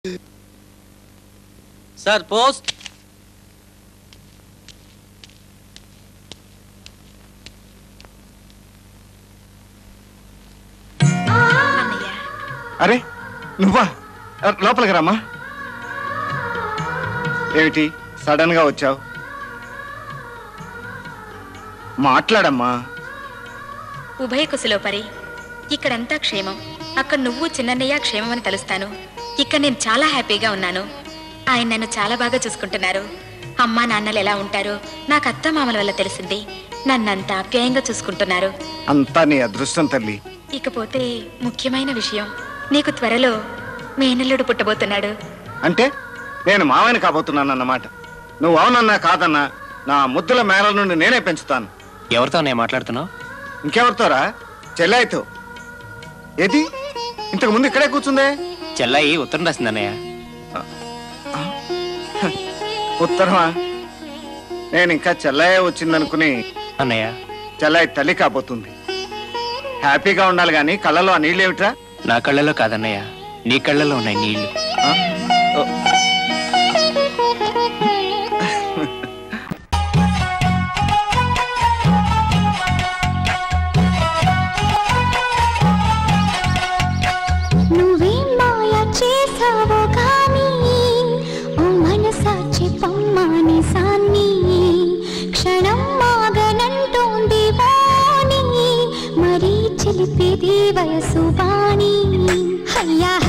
Sir post అన్నయ్య అరే నువ్వా అ, లోపలికి రామ్మా ఏమిటి సడన్ గా వచ్చావు మాట్లాడమ్మా ఉభయ కుశలో పరి ఇక్కడంతా క్షేమం అక్కడ నువ్వు చిన్నన్నయ్య క్షేమం అని తలుస్తాను ఇక్కడ నేను చాలా హ్యాపీగా ఉన్నాను ఆయన నన్ను చాలా బాగా చూసుకుంటున్నారు అమ్మా నాన్నలు ఎలా ఉంటారో నాకు అత్త మామల వల్ల తెలిసింది నన్నంత ఆప్యాయంగా చూసుకుంటున్నారు అంతా నీ అదృష్టం తల్లి ఇకపోతే ముఖ్యమైన విషయం నీకు త్వరలో మేనల్లుడు పుట్టబోతున్నాడు అంటే నేను మావని కాబోతున్నాను అన్నమాట నువ్వు అవునన్నా కాదన్నా నా ముద్దుల మేళ నుండి నేనే పెంచుతాను ఎవరితో నేను మాట్లాడుతున్నావు ఇంకెవరితోరా చెల్లాయితో ఏది ఇంతకు ముందు ఇక్కడే కూర్చుందే చెల్లాయి ఉత్తరం రాసింది అన్నయ్య ఉత్తరమా నేను ఇంకా చెల్లయ్య వచ్చిందనుకుని అన్నయ్య చెల్లయ్య తల్లి కాబోతుంది హ్యాపీగా ఉండాలి కానీ కళ్ళలో ఆ నీళ్ళేమిట్రా నా కళ్ళలో కాదన్నయ్య నీ కళ్ళలో ఉన్నాయి నీళ్లు ఆ? ఓ. నువ్వేం మాయ చేసావో కానీ ఓ మనసా చెప్పమ్మాని సాన్ని క్షణం మాగనంటోంది వాణి మరీ చిలిపిది వయసు వాణి అయ్యా